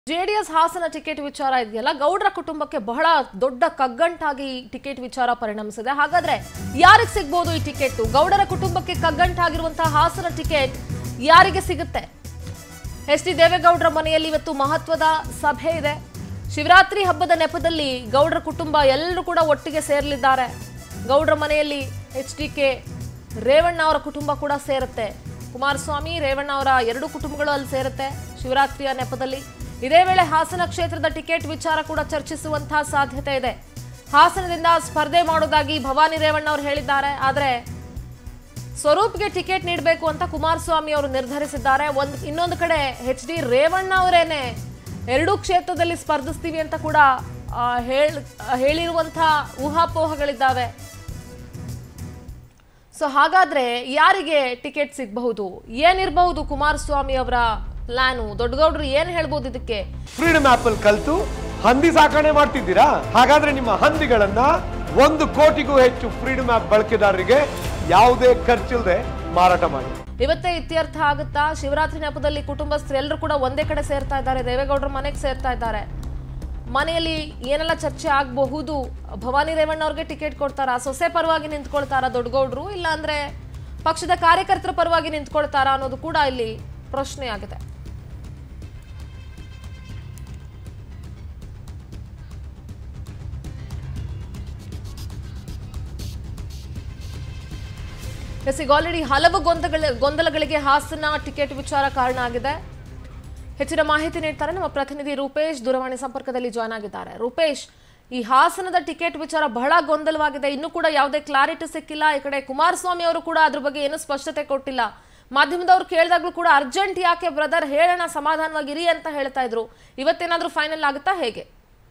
JDS Hassan ticket ವಿಚಾರ ಇದೆಯಲ್ಲ ಗೌಡ್ರ ಕುಟುಂಬಕ್ಕೆ ಬಹಳ ದೊಡ್ಡ ಕಗ್ಗಂಟಾಗಿ ಈ ಟಿಕೆಟ್ ವಿಚಾರ ಪರಿಣಮಿಸಿದೆ ಹಾಗಾದ್ರೆ ಯಾರಿಗೆ ಸಿಗ್ಬೋದು ಈ ಟಿಕೆಟ್ ಗೌಡರ ಕುಟುಂಬಕ್ಕೆ ಕಗ್ಗಂಟಾಗಿರುವಂತಹ ಹಾಸನ ಟಿಕೆಟ್ ಯಾರಿಗೆ ಸಿಗುತ್ತೆ ಎಚ್ ಡಿ ದೇವೇಗೌಡರ ಮನೆಯಲ್ಲಿ ಇವತ್ತು ಮಹತ್ವದ ಸಭೆ ಇದೆ ಶಿವರಾತ್ರಿ ಹಬ್ಬದ ನೆಪದಲ್ಲಿ ಗೌಡ್ರ ಕುಟುಂಬ ಎಲ್ಲರೂ ಕೂಡ ಒಟ್ಟಿಗೆ ಸೇರಲಿದ್ದಾರೆ ಗೌಡ್ರ ಮನೆಯಲ್ಲಿ ಎಚ್ ಡಿ ಕೆ ರೇವಣ್ಣ ಅವರ ಕುಟುಂಬ ಕೂಡ ಸೇರುತ್ತೆ ಕುಮಾರಸ್ವಾಮಿ ರೇವಣ್ಣ ಅವರ ಎರಡು ಕುಟುಂಬಗಳು ಅಲ್ಲಿ ಸೇರುತ್ತೆ ಶಿವರಾತ್ರಿಯ ನೆಪದಲ್ಲಿ ಇದೇ ವೇಳೆ ಹಾಸನ ಕ್ಷೇತ್ರದ ಟಿಕೆಟ್ ವಿಚಾರ ಕೂಡ ಚರ್ಚಿಸುವಂತಹ ಸಾಧ್ಯತೆ ಇದೆ ಹಾಸನದಿಂದ ಸ್ಪರ್ಧೆ ಮಾಡೋದಾಗಿ ಭವಾನಿ ರೇವಣ್ಣ ಅವರು ಹೇಳಿದ್ದಾರೆ ಆದರೆ ಸ್ವರೂಪ್ಗೆ ಟಿಕೆಟ್ ನೀಡಬೇಕು ಅಂತ ಕುಮಾರಸ್ವಾಮಿ ಅವರು ನಿರ್ಧರಿಸಿದ್ದಾರೆ ಒಂದ್ ಇನ್ನೊಂದು ಕಡೆ ಎಚ್ ಡಿ ರೇವಣ್ಣ ಅವರೇನೆ ಎರಡೂ ಕ್ಷೇತ್ರದಲ್ಲಿ ಸ್ಪರ್ಧಿಸ್ತೀವಿ ಅಂತ ಕೂಡ ಆ, ಹೇಳ್ ಹೇಳಿರುವಂತಹ ಊಹಾಪೋಹಗಳಿದ್ದಾವೆ ಸೊ ಹಾಗಾದ್ರೆ ಯಾರಿಗೆ ಟಿಕೆಟ್ ಸಿಗಬಹುದು ಏನಿರಬಹುದು ಕುಮಾರಸ್ವಾಮಿ ಅವರ ಪ್ಲಾನು ದೊಡ್ಡಗೌಡರು ಏನ್ ಹೇಳ್ಬೋದು ಇದಕ್ಕೆ ಫ್ರೀಡಮ್ ಆಪ್ ಅಲ್ಲಿ ಕಲ್ತು ಹಂದಿ ಸಾಕಣೆ ಮಾಡ್ತಿದ್ದೀರಾ ಹಾಗಾದ್ರೆ ನಿಮ್ಮ ಹಂದಿಗಳನ್ನ ಒಂದು ಕೋಟಿಗೂ ಹೆಚ್ಚು ಫ್ರೀಡಮ್ ಆಪ್ ಬಳಕೆದಾರರಿಗೆ ಯಾವುದೇ ಖರ್ಚಿಲ್ಲದೆ ಮಾರಾಟ ಮಾಡಿ ಇವತ್ತೇ ಇತ್ಯರ್ಥ ಆಗುತ್ತಾ ಶಿವರಾತ್ರಿ ನೆಪದಲ್ಲಿ ಕುಟುಂಬಸ್ಥರು ಎಲ್ಲರೂ ಕೂಡ ಒಂದೇ ಕಡೆ ಸೇರ್ತಾ ಇದ್ದಾರೆ ದೇವೇಗೌಡರ ಮನೆಗೆ ಸೇರ್ತಾ ಇದ್ದಾರೆ ಮನೆಯಲ್ಲಿ ಏನೆಲ್ಲ ಚರ್ಚೆ ಆಗಬಹುದು ಭವಾನಿ ರೇವಣ್ಣ ಅವ್ರಿಗೆ ಟಿಕೆಟ್ ಕೊಡ್ತಾರಾ ಸೊಸೆ ಪರವಾಗಿ ನಿಂತ್ಕೊಳ್ತಾರಾ ದೊಡ್ಡಗೌಡರು ಇಲ್ಲ ಅಂದ್ರೆ ಪಕ್ಷದ ಕಾರ್ಯಕರ್ತರ ಪರವಾಗಿ ನಿಂತ್ಕೊಳ್ತಾರಾ ಅನ್ನೋದು ಕೂಡ ಇಲ್ಲಿ ಪ್ರಶ್ನೆ ಆಗಿದೆ ಎಸ್ ಈಗ ಆಲ್ರೆಡಿ ಹಲವು ಗೊಂದಗಳ ಗೊಂದಲಗಳಿಗೆ ಹಾಸನ ಟಿಕೆಟ್ ವಿಚಾರ ಕಾರಣ ಆಗಿದೆ ಹೆಚ್ಚಿನ ಮಾಹಿತಿ ನೀಡ್ತಾರೆ ನಮ್ಮ ಪ್ರತಿನಿಧಿ ರೂಪೇಶ್ ದೂರವಾಣಿ ಸಂಪರ್ಕದಲ್ಲಿ ಜಾಯ್ನ್ ಆಗಿದ್ದಾರೆ ರೂಪೇಶ್ ಈ ಹಾಸನದ ಟಿಕೆಟ್ ವಿಚಾರ ಬಹಳ ಗೊಂದಲವಾಗಿದೆ ಇನ್ನೂ ಕೂಡ ಯಾವುದೇ ಕ್ಲಾರಿಟಿ ಸಿಕ್ಕಿಲ್ಲ ಈ ಕಡೆ ಕುಮಾರಸ್ವಾಮಿ ಅವರು ಕೂಡ ಅದ್ರ ಬಗ್ಗೆ ಏನೂ ಸ್ಪಷ್ಟತೆ ಕೊಟ್ಟಿಲ್ಲ ಮಾಧ್ಯಮದವ್ರು ಕೇಳಿದಾಗ್ಲೂ ಕೂಡ ಅರ್ಜೆಂಟ್ ಯಾಕೆ ಬ್ರದರ್ ಹೇಳೋಣ ಸಮಾಧಾನವಾಗಿರಿ ಅಂತ ಹೇಳ್ತಾ ಇದ್ರು ಇವತ್ತೇನಾದ್ರೂ ಫೈನಲ್ ಆಗುತ್ತಾ ಹೇಗೆ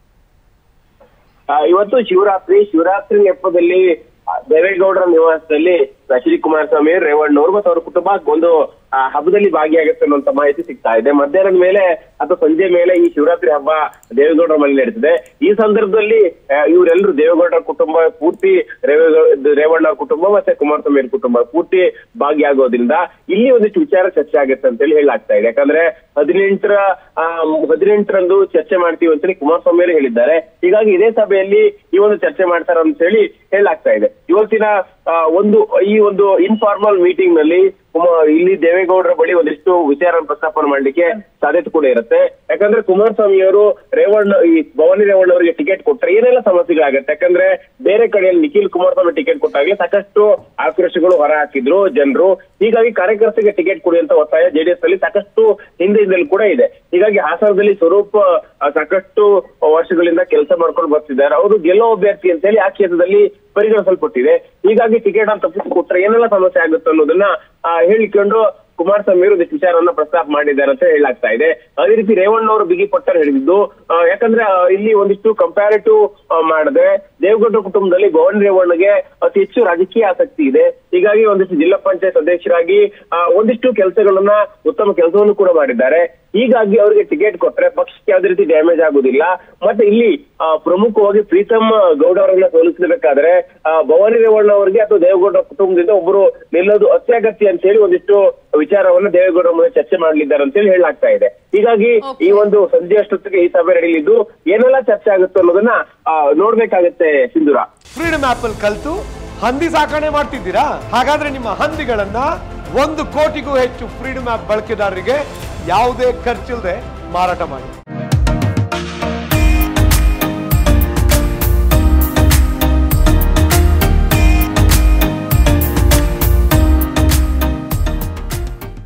ಆ, ಇವತ್ತು ಶಿವರಾತ್ರಿ ಶಿವರಾತ್ರಿ ನೆಪದಲ್ಲಿ ಆ, ದೇವೇಗೌಡರ ನಿವಾಸದಲ್ಲಿ ಎಚ್ ಡಿ ಕುಮಾರಸ್ವಾಮಿ ರೇವಣ್ಣವ್ರು ಮತ್ತು ಅವರ ಕುಟುಂಬ ಒಂದು ಆ, ಹಬ್ಬದಲ್ಲಿ ಭಾಗಿಯಾಗುತ್ತೆ ಅನ್ನುವಂತ ಮಾಹಿತಿ ಸಿಗ್ತಾ ಇದೆ ಮಧ್ಯಾಹ್ನದ ಮೇಲೆ ಅಥವಾ ಸಂಜೆ ಮೇಲೆ ಈ ಶಿವರಾತ್ರಿ ಹಬ್ಬ ದೇವೇಗೌಡರ ಮನೆ ನಡೀತಿದೆ ಈ ಸಂದರ್ಭದಲ್ಲಿ ಆ, ಇವರೆಲ್ಲರೂ ದೇವೇಗೌಡರ ಕುಟುಂಬ ಪೂರ್ತಿ ರೇವೇಗೌಡ ರೇವಣ್ಣ ಅವ್ರ ಕುಟುಂಬ ಮತ್ತೆ ಕುಮಾರಸ್ವಾಮಿ ಅವ್ರ ಕುಟುಂಬ ಪೂರ್ತಿ ಭಾಗಿಯಾಗೋದ್ರಿಂದ ಇಲ್ಲಿ ಒಂದಿಷ್ಟು ವಿಚಾರ ಚರ್ಚೆ ಆಗುತ್ತೆ ಅಂತ ಹೇಳಿ ಹೇಳಲಾಗ್ತಾ ಇದೆ ಯಾಕಂದ್ರೆ ಹದಿನೆಂಟರ ಆ, ಹದಿನೆಂಟರಂದು ಚರ್ಚೆ ಮಾಡ್ತೀವಿ ಅಂತೇಳಿ ಕುಮಾರಸ್ವಾಮಿ ಅವರು ಹೇಳಿದ್ದಾರೆ ಹೀಗಾಗಿ ಇದೇ ಸಭೆಯಲ್ಲಿ ಈ ಒಂದು ಚರ್ಚೆ ಮಾಡ್ತಾರೆ ಅಂತ ಹೇಳಿ ಹೇಳಲಾಗ್ತಾ ಇದೆ ಇವತ್ತಿನ ಆ, ಒಂದು ಈ ಒಂದು ಇನ್ಫಾರ್ಮಲ್ ಮೀಟಿಂಗ್ ನಲ್ಲಿ ಕುಮಾರ್ ಇಲ್ಲಿ ದೇವೇಗೌಡರ ಬಳಿ ಒಂದಿಷ್ಟು ವಿಚಾರ ಪ್ರಸ್ತಾಪನೆ ಮಾಡ್ಲಿಕ್ಕೆ ಸಾಧ್ಯತೆ ಕೂಡ ಇರುತ್ತೆ ಯಾಕಂದ್ರೆ ಕುಮಾರಸ್ವಾಮಿ ಅವರು ರೇವಣ್ಣ ಈ ಭವಾನಿ ರೇವಣ್ಣ ಅವರಿಗೆ ಟಿಕೆಟ್ ಕೊಟ್ಟರೆ ಏನೆಲ್ಲ ಸಮಸ್ಯೆಗಳಾಗತ್ತೆ ಯಾಕಂದ್ರೆ ಬೇರೆ ಕಡೆಯಲ್ಲಿ ನಿಖಿಲ್ ಕುಮಾರಸ್ವಾಮಿ ಟಿಕೆಟ್ ಕೊಟ್ಟಾಗಲೇ ಸಾಕಷ್ಟು ಆಕ್ರೋಶಗಳು ಹೊರ ಹಾಕಿದ್ರು ಜನರು ಹೀಗಾಗಿ ಕಾರ್ಯಕರ್ತರಿಗೆ ಟಿಕೆಟ್ ಕೊಡಿ ಅಂತ ಒತ್ತಾಯ ಜೆಡಿಎಸ್ ನಲ್ಲಿ ಸಾಕಷ್ಟು ಹಿಂದೆ ಕೂಡ ಇದೆ ಹೀಗಾಗಿ ಹಾಸನದಲ್ಲಿ ಸ್ವರೂಪ ಆ, ಸಾಕಷ್ಟು ವರ್ಷಗಳಿಂದ ಕೆಲಸ ಮಾಡ್ಕೊಂಡು ಬರ್ತಿದ್ದಾರೆ ಅವರು ಗೆಲ್ಲೋ ಅಭ್ಯರ್ಥಿ ಅಂತ ಹೇಳಿ ಆ ಕ್ಷೇತ್ರದಲ್ಲಿ ಪರಿಗಣಿಸಲ್ಪಟ್ಟಿದೆ ಹೀಗಾಗಿ ಟಿಕೆಟ್ ಅಂತ ತಪ್ಪಿಸಿ ಕೊಟ್ರೆ ಏನೆಲ್ಲ ಸಮಸ್ಯೆ ಆಗುತ್ತೆ ಅನ್ನೋದನ್ನ ಆ, ಹೇಳಿಕೊಂಡು ಕುಮಾರಸ್ವಾಮಿ ಅವರು ಒಂದಿಷ್ಟು ವಿಚಾರವನ್ನ ಪ್ರಸ್ತಾಪ ಮಾಡಿದ್ದಾರೆ ಅಂತ ಹೇಳಲಾಗ್ತಾ ಇದೆ ಅದೇ ರೀತಿ ರೇವಣ್ಣ ಅವರು ಬಿಗಿ ಪಟ್ಟರ್ ಹಿಡಿದಿದ್ದು ಆ, ಯಾಕಂದ್ರೆ ಆ, ಇಲ್ಲಿ ಒಂದಿಷ್ಟು ಕಂಪ್ಯಾರಿಟಿವ್ ಮಾಡದೆ ದೇವಗೌಡ ಕುಟುಂಬದಲ್ಲಿ ಭವನ್ ರೇವಣ್ಣಗೆ ಅತಿ ಹೆಚ್ಚು ರಾಜಕೀಯ ಆಸಕ್ತಿ ಇದೆ ಹೀಗಾಗಿ ಒಂದಿಷ್ಟು ಜಿಲ್ಲಾ ಪಂಚಾಯತ್ ಅಧ್ಯಕ್ಷರಾಗಿ ಆ, ಒಂದಿಷ್ಟು ಕೆಲಸಗಳನ್ನ ಉತ್ತಮ ಕೆಲಸವನ್ನು ಕೂಡ ಮಾಡಿದ್ದಾರೆ ಹೀಗಾಗಿ ಅವರಿಗೆ ಟಿಕೆಟ್ ಕೊಟ್ರೆ ಪಕ್ಷಕ್ಕೆ ಯಾವುದೇ ರೀತಿ ಡ್ಯಾಮೇಜ್ ಆಗುದಿಲ್ಲ ಮತ್ತೆ ಇಲ್ಲಿ ಆ, ಪ್ರಮುಖವಾಗಿ ಪ್ರೀತಮ್ ಗೌಡ ಅವರನ್ನ ಸೋಲಿಸಬೇಕಾದ್ರೆ ಆ, ಭವಾನಿ ರೇವಣ್ಣ ಅವರಿಗೆ ಅಥವಾ ದೇವೇಗೌಡ ಕುಟುಂಬದಿಂದ ಒಬ್ಬರು ನಿಲ್ಲೋದು ಅತ್ಯಗತ್ಯ ಅಂತ ಹೇಳಿ ಒಂದಿಷ್ಟು ವಿಚಾರವನ್ನ ದೇವೇಗೌಡ ಮುಂದೆ ಚರ್ಚೆ ಮಾಡಲಿದ್ದಾರೆ ಅಂತ ಹೇಳಿ ಹೇಳಲಾಗ್ತಾ ಇದೆ ಹೀಗಾಗಿ Okay. ಈ ಒಂದು ಸಂಜೆ ಅಷ್ಟೊತ್ತಿಗೆ ಈ ಸಭೆ ನಡೆಯಲಿದ್ದು ಏನೆಲ್ಲ ಚರ್ಚೆ ಆಗುತ್ತೆ ಅನ್ನೋದನ್ನ ಆ, ನೋಡ್ಬೇಕಾಗತ್ತೆ ಸಿಂಧೂರ ಫ್ರೀಡಮ್ ಆಪ್ ಅಲ್ಲಿ ಕಲ್ತು ಹಂದಿ ಸಾಕಣೆ ಮಾಡ್ತಿದ್ದೀರಾ ಹಾಗಾದ್ರೆ ನಿಮ್ಮ ಹಂದಿಗಳನ್ನ ಒಂದು ಕೋಟಿಗೂ ಹೆಚ್ಚು ಫ್ರೀಡಮ್ ಆಪ್ ಬಳಕೆದಾರರಿಗೆ ಯಾವುದೇ ಖರ್ಚಿಲ್ಲದೆ ಮಾರಾಟ ಮಾಡಿ